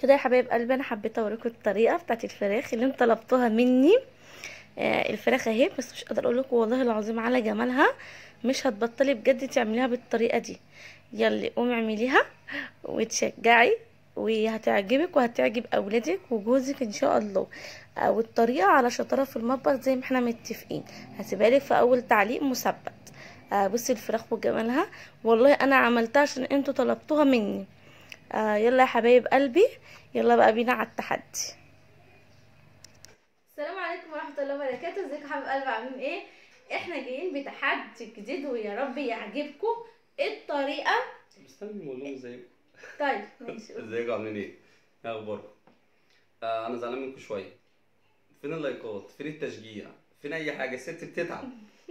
كده يا حبايب قلبي انا حبيت اوريكم الطريقه بتاعت الفراخ اللي انتوا طلبتوها مني آه الفراخ اهي بس مش قادره اقول لكم والله العظيم على جمالها مش هتبطلي بجد تعمليها بالطريقه دي يلا قومي اعمليها وتشجعي وهتعجبك وهتعجب اولادك وجوزك ان شاء الله آه والطريقه على شطاره في المطبخ زي ما احنا متفقين هسيبها لك في اول تعليق مثبت آه بصي الفراخ وجمالها والله انا عملتها عشان انتوا طلبتوها مني آه يلا يا حبايب قلبي يلا بقى بينا على التحدي السلام عليكم ورحمه الله وبركاته ازيكم حبايب قلبي عاملين ايه احنا جايين بتحدي جديد ويا رب يعجبكم الطريقه مستني نقول لهم ازيكم طيب ماشي ازيكم عاملين ايه؟ ايه اخباركم؟ آه انا زعلان منكم شويه فين اللايكات؟ فين التشجيع؟ فين اي حاجه الست بتتعب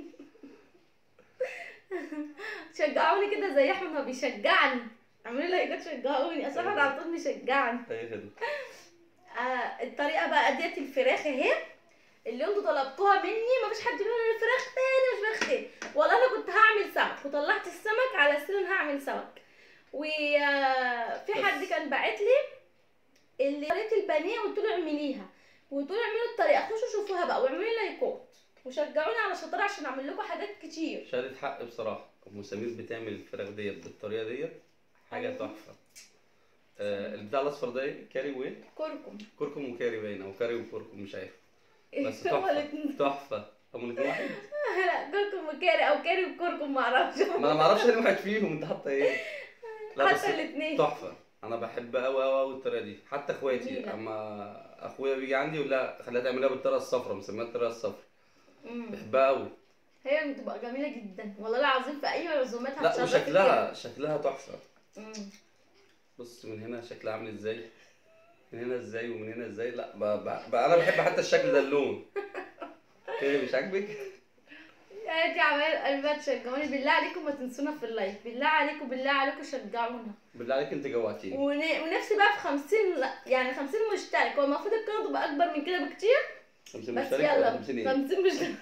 شجعوني كده زي احمد ما بيشجعني اعملوا لي لايكات شجعوني اصل احمد على طول بيشجعني اي خدمه آه الطريقه بقى ديت الفراخ اهي اللي انتوا طلبتوها مني مفيش حد بيقول لي الفراخ تاني مش فراخ تاني والله انا كنت هعمل سمك وطلعت السمك على اساس ان هعمل سمك وفي حد كان باعت لي اللي طريقه البانيه قلت له اعمليها وقلت له اعملوا الطريقه خشوا شوفوها بقى واعملوا لي لايكات وشجعوني على شطاره عشان اعمل لكم حاجات كتير شهادة حق بصراحه ام سمير بتعمل الفراخ ديت بالطريقه ديت حاجه أيوة. تحفه آه البتاع الاصفر ده ايه؟ كاري وايه؟ كركم كركم وكاري باين او كاري وكركم مش عارف بس هو تحفه الاتنين. تحفه هم الاتنين واحد لا كركم وكاري او كاري وكركم معرفش ما انا ما اعرفش ايه واحد فيهم انت حاطه ايه لا بس حتى الاتنين تحفه انا بحب قوي قوي قوي الطريقه دي حتى اخواتي جميلة. اما اخويا بيجي عندي يقول لا خليها تعملها بالطريقه الصفراء مسميها الطريقه الصفراء مم. بحبها قوي هي بتبقى جميله جدا والله العظيم في اي عزومات لا هتشرفك وشكلها شكلها تحفه كده. مم. بص من هنا شكلها عامل ازاي من هنا ازاي ومن هنا ازاي لا ب... ب... ب... انا بحب حتى الشكل ده اللون ايه مش عاجبك يا ريت يا عمال قلبها تشجعوني بالله عليكم ما تنسونا في اللايك بالله عليكم بالله عليكم شجعونا بالله عليك انت جوعتيني ون... ونفسي بقى في 50 لا يعني 50 مشترك هو المفروض القناه تبقى اكبر من كده بكتير 50 بس مشترك ولا يلا 50 ايه 50 مشترك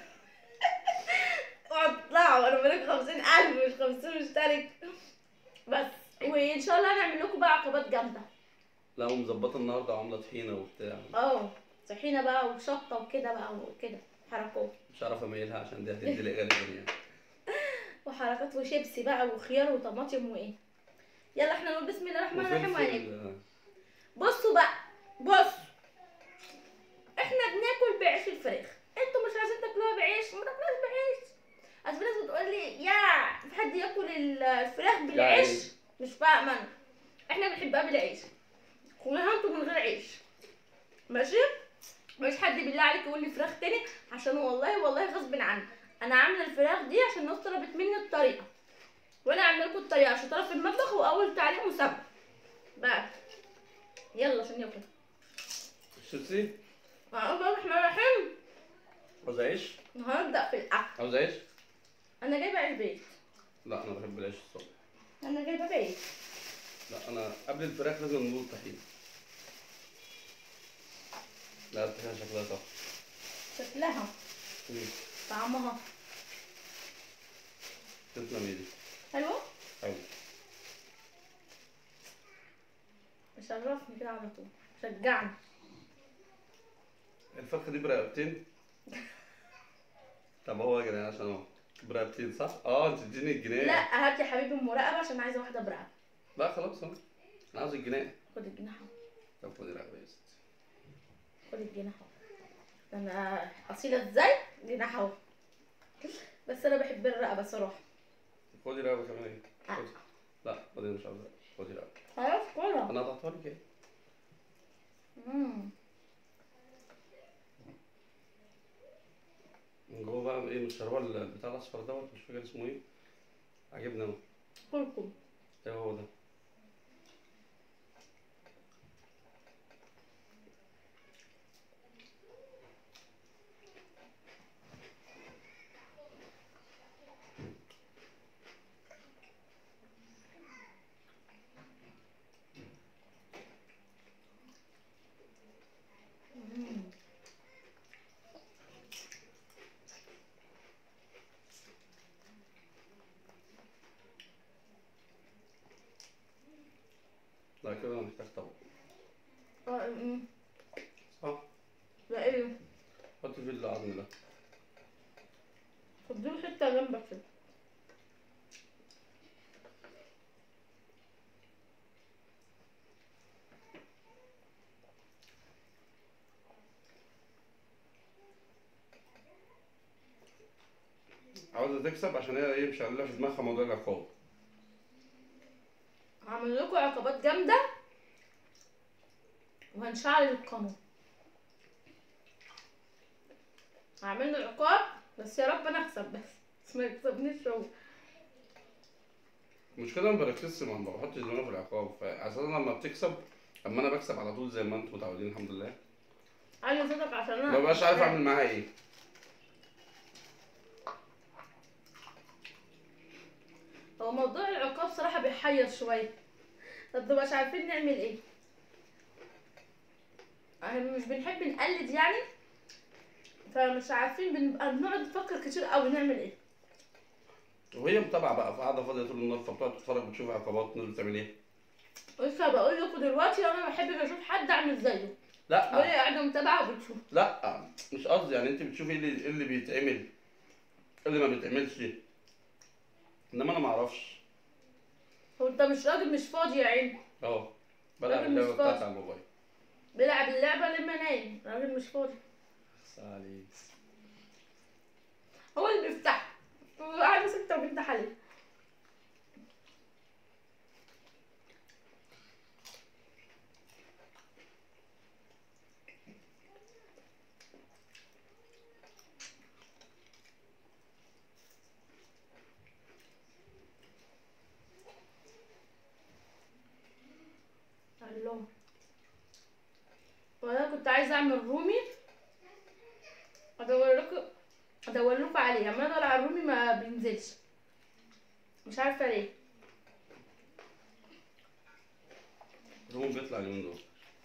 اطلعوا انا بقولك 50000 مش 50 مشترك بس وان شاء الله هنعمل لكم بقى عقبات جامده لا ومظبطه النهارده وعامله طحينه وبتاع اه طحينه بقى وشطه وكده بقى وكده حركات مش عارف اميلها عشان دي هتدلق غالبا يعني وحركات وشيبسي بقى وخيار وطماطم وايه يلا احنا نقول بسم الله الرحمن الرحيم وهناكل وفلفل بصوا بقى بصوا احنا بناكل بعيش الفراخ انتوا مش عايزين تاكلوها بعيش ما تاكلوهاش بعيش اصل في ناس بتقول لي يا في حد ياكل الفراخ بالعيش يعني. مش فاهمه أنا. احنا بنحبها بالعيش كلها انتوا من غير عيش ماشي مش حد بالله عليك يقول لي فراخ تاني عشان والله والله غصب عني انا عامله الفراخ دي عشان الناس طلبت مني الطريقه وانا عامله لكم الطريقه عشان طرف المطبخ واول تعليق مسبب بقى يلا عشان ياكل الشيبسي أقول بقى احنا رايحين عاوز عيش هنبدأ في الأكل عاوز عيش أنا جايبة عيش بيت لا انا بحب العيش الصبح أنا جايبة بيت لا انا قبل الفراخ لازم نقول طحين لا الطحينه شكلها تحفه شكلها مم. طعمها تسلم ايدي حلوة حلو شرفني كده على طول شجعني الفرخه دي برقبتين طب هو يا جدعان عشان اهو برقبتين صح؟ اه انت تديني الجنيه لا هات يا حبيبي ام رقبة عشان عايزة واحدة برقبة لا خلاص اهو انا عاوز الجنيه خد الجناح اهو طب خدي رقبه يا ستي خد الجناح اهو ده أنا أصيلة ازاي؟ جناح اهو بس أنا بحب الرقبة صراحة خدي رقبه كمان ايه آه. خدي. لا خدي مش عاوز خدي رقبه خلاص كلها انا قطعتها لك ايه مم. من جوه بقى ايه مش هو البتاع الاصفر دوت مش فاكر اسمه ايه عجبني اهو كلكم ايه هو ده مم. لا كده انا محتاج طبق أم، صح لا ايه حط فيه العظم ده خدله حته جنبك كده عاوزة تكسب عشان هي ايه مش عاملة في دماغها موضوع العقاب هعمل لكم عقابات جامده وهنشعل القانون هعمل له عقاب بس يا رب انا اكسب بس بس ما يكسبنيش هو المشكلة ما بركزش ما ما بحطش دماغي في العقاب فأساسا لما بتكسب اما انا بكسب على طول زي ما انتم متعودين الحمد لله علي صوتك عشان انا ما بقاش عارف اعمل معاها ايه هو موضوع العقاب صراحة بيحير شوية ما بنبقاش عارفين نعمل ايه احنا مش بنحب نقلد يعني فمش عارفين بنبقى بنقعد نفكر كتير قوي نعمل ايه وهي متابعة بقى فقاعدة فاضية طول النهار فبتقعد تتفرج وتشوف عقابات الناس بتعمل ايه لسه بقول لكم دلوقتي انا ما بحبش اشوف حد اعمل زيه لا وهي قاعده متابعه وبتشوف لا مش قصدي يعني انت بتشوفي ايه اللي, إيه اللي بيتعمل ايه اللي ما بيتعملش انما انا ما اعرفش هو انت مش راجل مش فاضي يا عيني اه بلعب راجل مش اللعبه بتاعتي فاضي. على الموبايل بيلعب اللعبه لما نايم راجل مش فاضي عليك هو اللي بيفتح وقاعد ستة وبيفتح عليه الله وانا كنت عايزه اعمل رومي ادور لكم ادور لكم عليه اما ادور على الرومي ما بينزلش مش عارفه ليه الروم بيطلع اليومين دول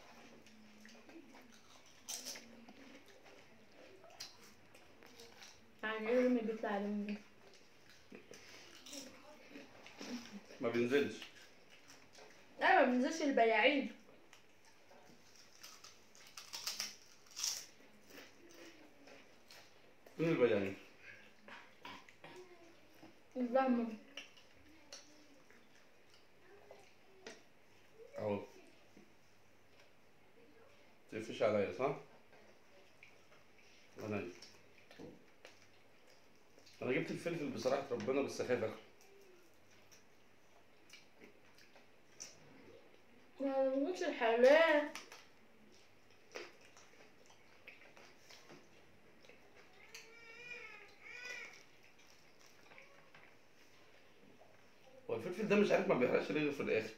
يعني ايه الرومي بيطلع عليهم ده ما بينزلش لا ما بينزلش البياعين فين البياعين فاهمة اهو تقفش عليا صح؟ انا انا جبت الفلفل بصراحه ربنا بس خايف اكله ما بنقولش الحلال هو الفلفل ده مش عارف ما بيحرقش ليه غير في الاخر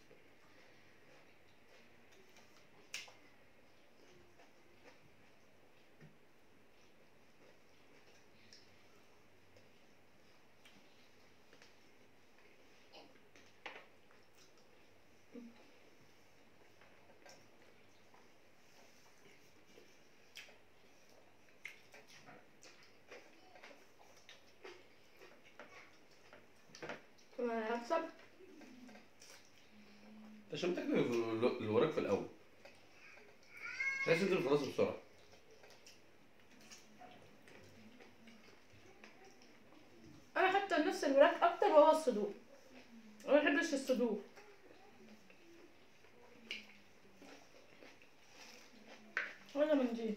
ما هكسب انت عشان تاكل ال- اللي وراك في الاول تحس انت خلاص بسرعه انا حتى نفس الوراك اكتر وهو الصدور انا ما بحبش الصدور ولا من دي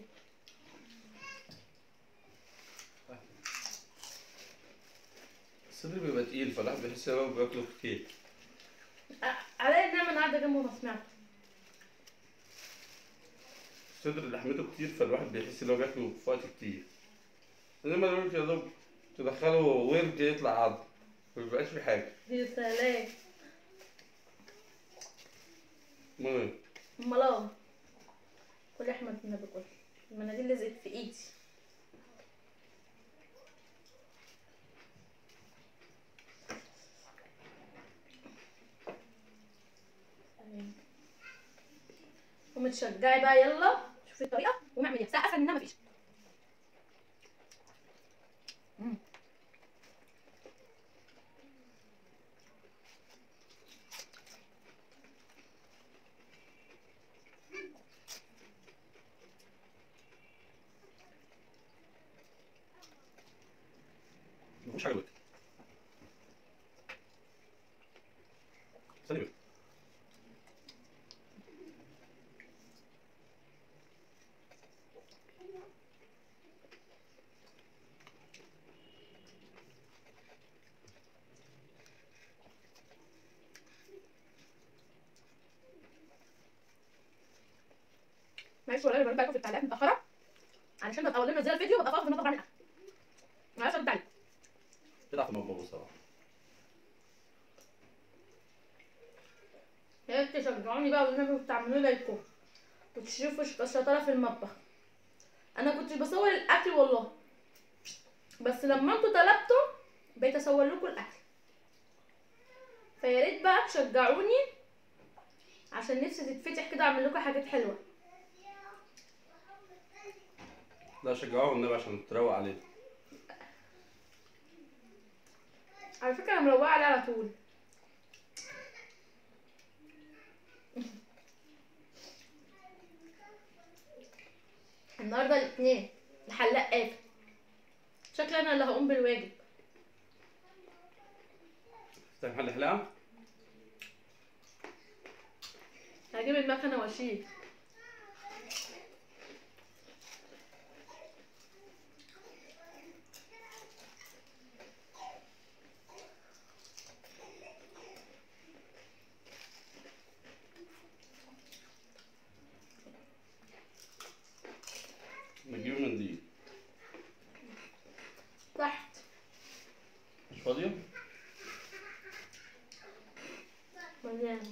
الصدر بيبقى تقيل فالواحد بيحس ان هو بياكله كتير علي ان انا قاعده جنبه ما سمعت الصدر لحمته كتير فالواحد بيحس ان هو بياكله في وقت كتير انما لو يا دوب تدخله ورك يطلع عظم ما بيبقاش في حاجه دي سلام المهم امال اه كل احمد النبي كل المناديل لزقت في ايدي ومتشجعي بقى يلا شوفي الطريقه وقومي اعمليها بس اسهل منها مفيش مم. معلش والله انا بقى في التعليقات متاخره علشان ببقى اول ما منزله الفيديو ببقى واقفه في المطبخ بعمل اكل معلش ارد عليك بتلعب في المطبخ بصراحه يا ريت تشجعوني بقى والنبي وتعملوا لي لايكات وتشوفوا ش- الشطاره في المطبخ انا كنت بصور الاكل والله بس لما انتوا طلبتوا بقيت اصور لكم الاكل فيا ريت بقى تشجعوني عشان نفسي تتفتح كده اعمل لكم حاجات حلوه لا شجعوه النبي عشان تروق عليه على فكره انا مروقه عليه على طول النهارده الاثنين الحلاق قافل شكلي انا اللي هقوم بالواجب تفتح محل حلاقه هجيب المكنه واشيل نجيب منديل تحت مش فاضيه مليان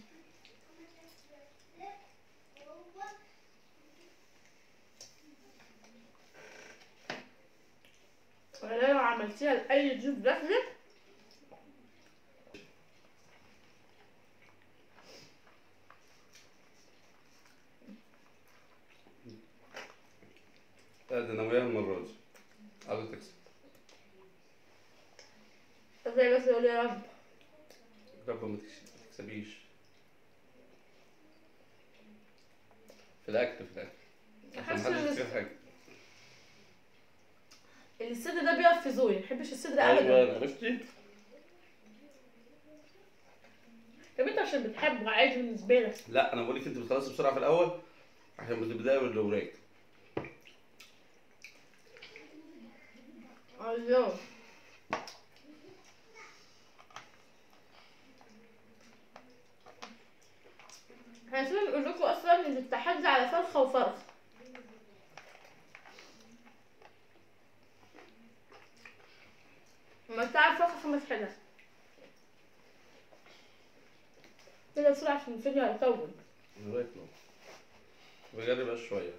ولا لو عملتيها لأي ضيوف داخلك لا ده ناويها المره دي عاوزه تكسب ازاي بس يقول يا رب رب ما تكس- ما تكسبيش في الاكل في الاكل عشان حاسه محدش ان يفتكر حاجه الصدر ده بيقف في زوري محبش الصدر ايوه ابدا عرفتي طب انت عشان بتحبه عادي بالنسبه لك لا انا بقول لك انت بتخلصي بسرعه في الاول عشان بتبداي باللي وراك الله هنسيب نقول لكم اصلا ان التحدي على فرخه وفرخ لما تعرف فرخه خمس حلقات كده بسرعه عشان الفيديو هيطول وراك لو بجرب بس شويه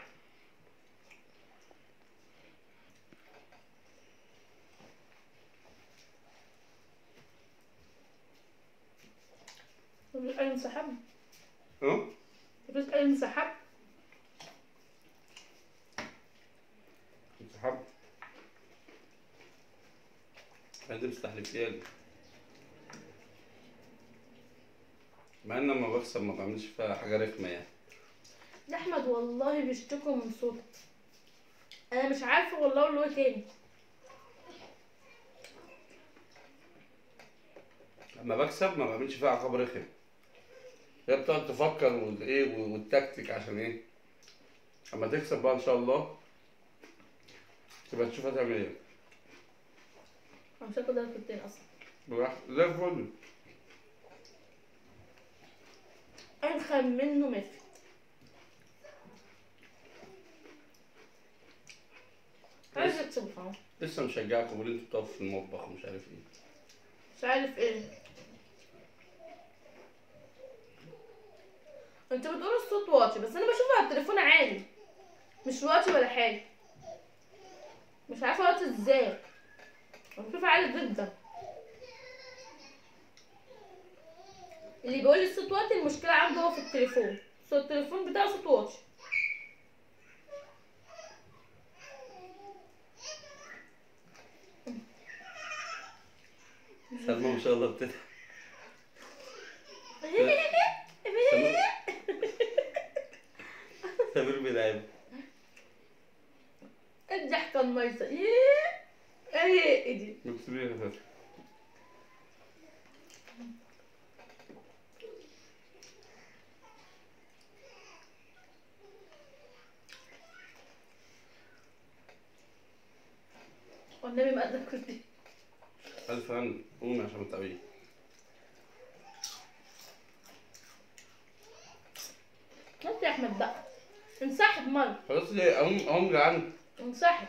مفيش اي انسحاب ها مفيش اي انسحاب انسحبت انت مستحلفيها لي مع ان لما بكسب ما بعملش فيها حاجه رخمه يعني ده احمد والله بيشتكوا من صوتك انا مش عارفه والله اقول له ايه تاني لما بكسب ما بعملش فيها عقاب رخم هي بتقعد تفكر والايه والتكتيك عشان ايه اما تكسب بقى ان شاء الله تبقى تشوف هتعمل ايه انا مش هاخد ده الكوتين اصلا براحتك زي الفل ارخم منه مفت عايز اكسب فاهم لسه مشجعكم واللي انتوا بتقفوا في المطبخ ومش عارف ايه مش عارف ايه انت بتقول الصوت واطي بس انا بشوفه على التليفون عالي مش واطي ولا حاجه مش عارفه واطي ازاي انا بشوفه عالي جدا اللي بيقول لي الصوت واطي المشكله عنده هو في التليفون صوت التليفون بتاعه صوت واطي سلمى ما شاء الله بتضحك سلمى سمير بيلعب الضحكه الميسه ايه ايه ايه دي مكسبين يا فتحي والنبي ما قدر كل دي ألف هن قومي عشان تتعبي انت يا احمد بقى انسحب مال خلاص ليه اقوم اقوم جعان انسحب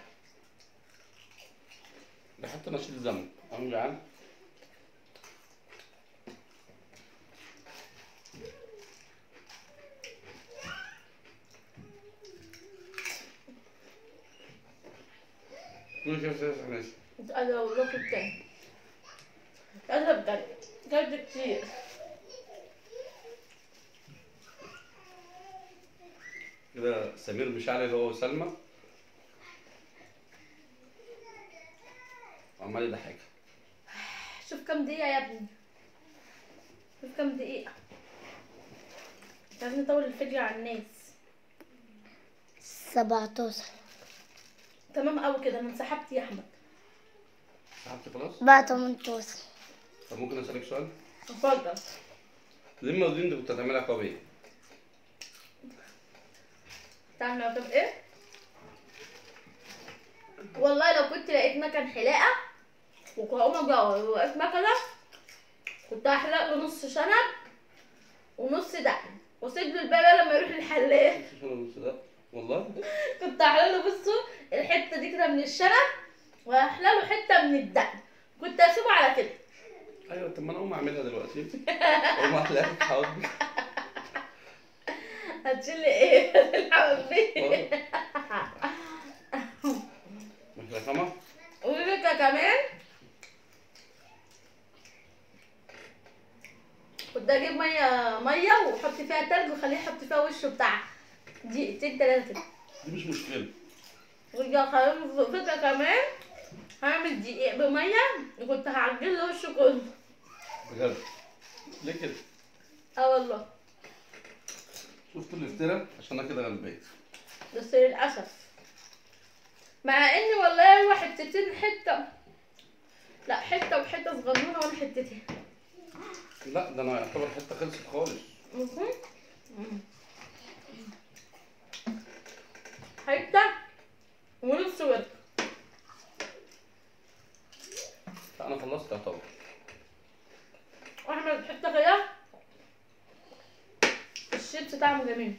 ده حتى انا اشيل ذنب اقوم جعان قولي كيف تفتح نفسي مش قادرة اقول لكم تاني مش قادرة بجد بجد كتير كده سمير مشعل هو وسلمى وعمال يضحكها شوف كام دقيقة يا ابني شوف كام دقيقة مش عايزين نطول الفيديو على الناس سبعتاشر تمام قوي كده انا انسحبت يا احمد سحبت خلاص بقى تمنتاشر طب ممكن اسالك سؤال اتفضل ليه الموازين دي كنت هتعملها قوية؟ تعمل عقاب ايه والله لو كنت لقيت مكان حلاقة وهقوم اجي وقفت مكنة كنت هحلق له نص شنب ونص دقن واسيب له الباقي لما يروح الحلاق والله كنت هحلق له بصوا الحتة دي كده من الشنب وهحلق له حتة من الدقن كنت هسيبه على كده ايوه طب ما انا اقوم اعملها دلوقتي اقوم احلقك حاضر هتشيل لي ايه؟ الحمد فيه محلى خمر وفكرة كمان كنت اجيب ميه ميه واحط فيها تلج واخليه يحط فيها وشه بتاع دقيقتين تلاته كده دي مش مشكلة ورجع خليهم فكرة كمان هعمل دقيق بميه وكنت هعجن له وشه كله بجد ليه كده؟ اه والله شفت الافتراء عشان انا كده غلبان بس للاسف مع اني والله هو حتتين حته لا حته وحته صغنونه وانا حتتين لا ده انا يعتبر حتة خلصت خالص مهم. حته ونص ورك لا انا خلصت يعتبر واحمد حته كده الشيبس طعمه جميل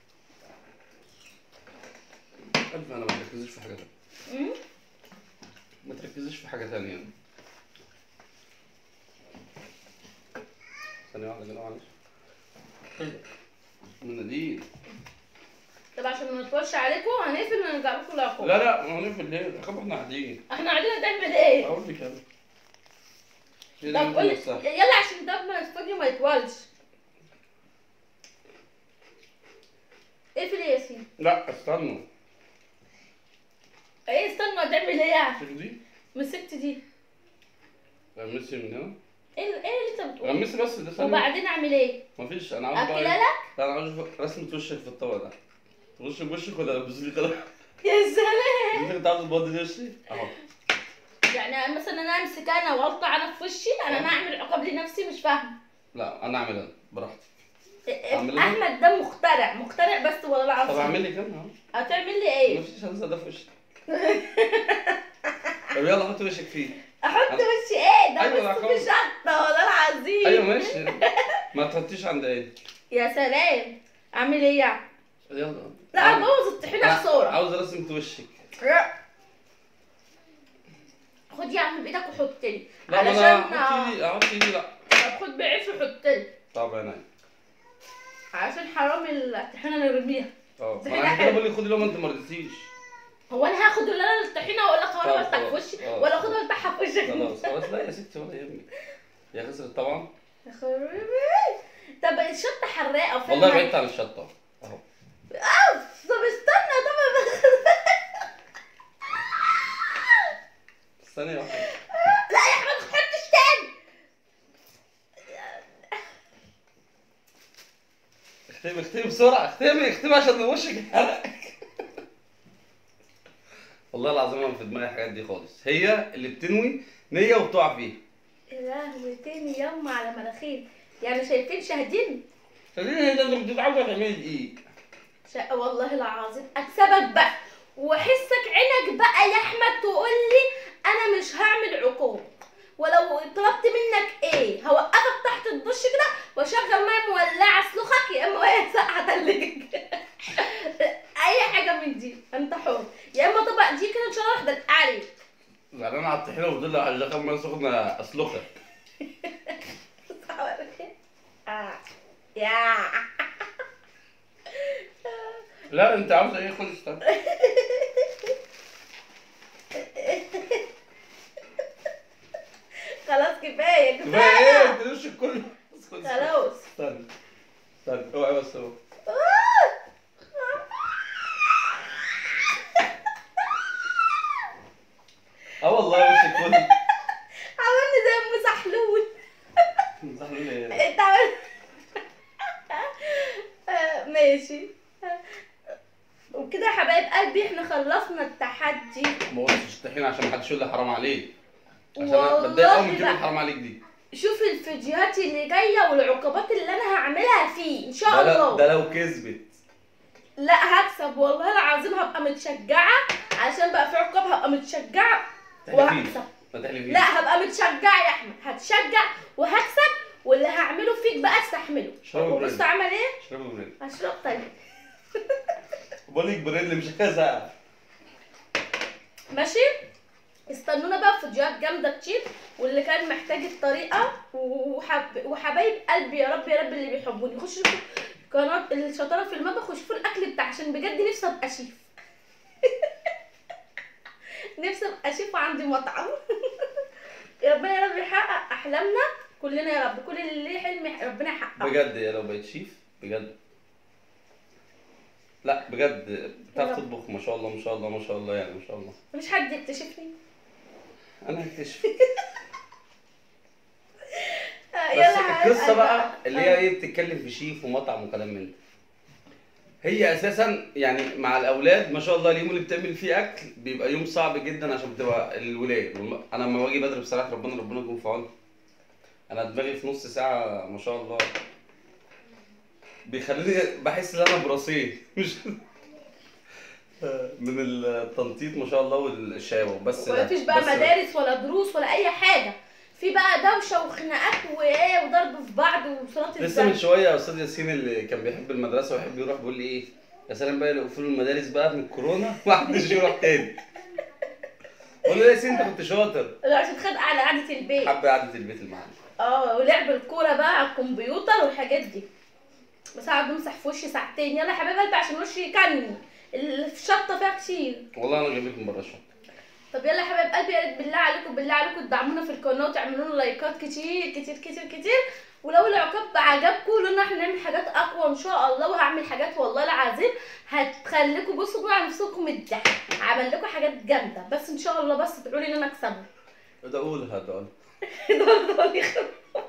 ألف انا ما تركزيش في حاجة تانية مم. ما تركزيش في حاجة تانية ثانية واحدة كده معلش مناديل طب عشان ما نطولش عليكم هنقفل ونرجع لكم العقاب لا لا ما هو نقفل ليه؟ يا خبر احنا قاعدين احنا قاعدين هتعمل ايه؟ اقول لك انا هي دي طب ممكن قولي نفسها. يلا عشان ده ما الفيديو ما يطولش اقفل يا ياسين لا استنوا ايه استنى هتعمل ايه يعني؟ شوف دي مسكت دي غمسي من هنا ايه ايه اللي انت بتقوله؟ غمسي بس ده ثانية وبعدين اعمل ايه؟ مفيش انا عاوز اكلها بقى لك؟ لا انا عاوز أشوف رسمة وشك في الطبق ده تغش بوشك ولا البسولي كده يا سلام انت كنت عاوز تبضي وشي اهو يعني مثلا انا امسك انا واقطع انا في وشي انا انا اعمل عقاب لنفسي مش فاهمه لا انا اعمل انا براحتي إيه، أعمل إيه؟ احمد ده مخترع مخترع بس والله طب العظيم اعمل لي كام اهو هتعمل لي ايه؟ مفيش هنسى ده في وشك طب يلا حط وشك فيه احط وشي ايه ده أيوة، بس العقاب. في شطه والله العظيم ايوه ماشي ما تحطيش عند ايه يا سلام اعمل ايه يعني؟ يلا لا ابوظ الطحينه أنا بصوره عاوز رسمة وشك لا. خد يا عم بايدك وحط لي لا ما علشان انا احط ايدي احط ايدي لا طب خد بعيش وحط لي طب عينيا عشان حرام الطحينه نرميها اه ده ما انا حاجة عشان كده حلوة. بقول لك خدي لو ما انت ما رضيتيش هو انا هاخد اللي انا الطحينه واقول لك هو طب انا بفتح في خلاص. وشي آه. ولا اخدها والبحها في وشك خلاص خلاص لا يا ستي ولا يهمك هي خسرت طبعا يا خرابي طب الشطه حراقه فين والله معاك؟ بعدت عن الشطه اهو اوف طب استنى طب ثانية واحدة لا يا احمد ما تحطش تاني اختمي اختمي بسرعة اختمي اختمي عشان وشك يتحرق والله العظيم انا في دماغي الحاجات دي خالص هي اللي بتنوي نية وبتقع فيها يا لهوي تاني يما على مناخير يعني شايفين شاهدين خليني هي ده اللي كنت عاوزة تعملي ايه شا... والله العظيم اكسبك بقى واحسك عينك بقى يا احمد تقول لي انا مش هعمل عقوبه ولو طلبت منك ايه هوقفك تحت الدش كده واشغل ميه مولعه اسلخك يا اما ميه ساقعه تلجك يعني انا على الطحينه وفضل لي على ميه سخنه اسلخها آه. يا لا انت عاوزه ايه خد استنى خلاص كفايه كفايه ايه كفايه انت وشك كله خلاص استنى استنى اوعي بس اهو اه والله وشك كله عملني زي ام سحلول زعلان ايه انت عملت آه، ماشي وكده يا حبايب قلبي احنا خلصنا التحدي ما قلتش الطحينه عشان ما حدش يقول لي حرام عليك عشان والله انا بتضايق قوي من كلمه بقى. حرام عليك دي شوف الفيديوهات اللي جايه والعقوبات اللي انا هعملها فيه ان شاء ده, الله لا- ده لو كذبت لا هكسب والله العظيم هبقى متشجعه عشان بقى في عقاب هبقى متشجعه تحلفيش وهكسب ما تحلفيش لا هبقى متشجعه يا احمد هتشجع وهكسب واللي هعمله فيك بقى استحمله شرب وبص بريد. عمل ايه اشربي بريد هشرب طيب بقول لك بريد اللي مش هزعل ماشي استنونا بقى في فيديوهات جامده كتير واللي كان محتاج الطريقه وحب... وحبايب قلبي يا رب يا رب اللي بيحبوني خشوا شوفوا قناه الشطاره في المطبخ وشوفوا الاكل بتاع عشان بجد نفسي ابقى شيف نفسي ابقى شيف وعندي مطعم يا ربنا يا رب يحقق احلامنا كلنا يا رب كل اللي ليه حلم ربنا يحققه بجد يا لو بقيت شيف بجد لا بجد بتعرف يا رب. تطبخ ما شاء الله ما شاء الله ما شاء الله يعني ما شاء الله مفيش حد يكتشفني انا هكتشف آه، بس يلا يا حبايب القصه قلبي بقى اللي هي آه. ايه بتتكلم في شيف ومطعم وكلام من ده هي اساسا يعني مع الاولاد ما شاء الله اليوم اللي بتعمل فيه اكل بيبقى يوم صعب جدا عشان بتبقى الولاد والم- انا لما باجي بدري بصراحه ربنا ربنا يكون في عوني انا دماغي في نص ساعه ما شاء الله بيخليني بحس ان انا براسيه مش من التنطيط ما شاء الله والشاوة بس لا. ومفيش بقى بس- مدارس ولا دروس ولا اي حاجه في بقى دوشه وخناقات وايه وضرب في بعض وصلاه لسه من الزمن شويه يا استاذ ياسين اللي كان بيحب المدرسه ويحب يروح بيقول لي ايه يا سلام بقى لو قفلوا المدارس بقى من الكورونا ما حدش يروح تاني بقول له يا ياسين انت كنت شاطر عشان خد على قعده البيت حب قعده البيت المعلم اه ولعب الكوره بقى على الكمبيوتر والحاجات دي بس قعد بمسح في وشي ساعتين يلا يا حبايب قلبي عشان وشي يكني الشطه فيها كتير والله انا جايب لكم بره الشط طب يلا يا حبايب قلبي يا ريت بالله عليكم بالله عليكم تدعمونا في القناه وتعملوا لنا لايكات كتير كتير كتير كتير ولو العقاب عجبكم قولوا لنا احنا نعمل حاجات اقوى ان شاء الله وهعمل حاجات والله العظيم هتخليكم بصوا بقى على نفسكم الضحك عمل لكم حاجات جامده بس ان شاء الله بس تقولوا لي ان انا اكسبها ده قولها ده قولها دول دول يخربوا.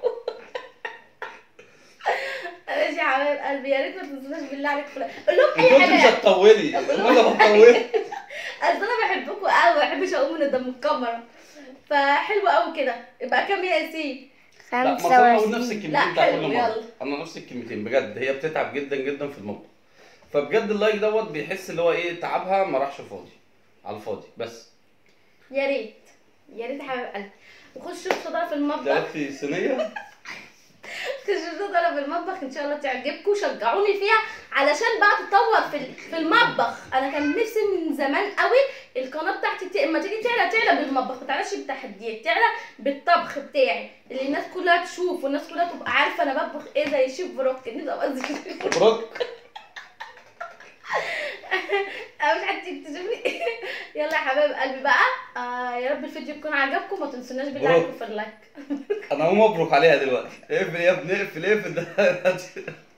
ماشي يا حبايب قلبي يا ريت ما تنسوناش بالله عليكم في اللايك. قول لهم انت اي قلت مش حاجه هتطولي أقول لهم انا بطول اصل انا بحبكم قوي ما بحبش اقوم من قدام الكاميرا فحلو قوي كده يبقى كام يا ياسين لا ما اقول نفس خمسة الكلمتين لا، بتاع حلو، كل يلا. مره انا نفس الكلمتين بجد هي بتتعب جدا جدا في المطبخ فبجد اللايك دوت بيحس اللي هو ايه تعبها ما راحش فاضي على الفاضي بس يا ريت يا ريت يا حبايب قلبي وخش شوف صدى في المطبخ جابتي صينيه خش شوف صدى في المطبخ ان شاء الله تعجبكم شجعوني فيها علشان بقى تطور في ال- في المطبخ انا كان نفسي من زمان قوي القناه بتاعتي ت- اما تيجي تعلى تعلى بالمطبخ ما تعلاش بالتحديات تعلى بالطبخ بتاعي اللي الناس كلها تشوف والناس كلها تبقى عارفه انا بطبخ ايه زي شيف بروك نفسي ابقى زي شيف بروك. مبروك انا مش حد يكتشفني يلا يا حبايب قلبي بقى آه يا رب الفيديو يكون عجبكم ما تنسوناش بالله مبروك. عليكم في اللايك انا هقوم مبروك عليها دلوقتي اقفل يا ابني اقفل اقفل ده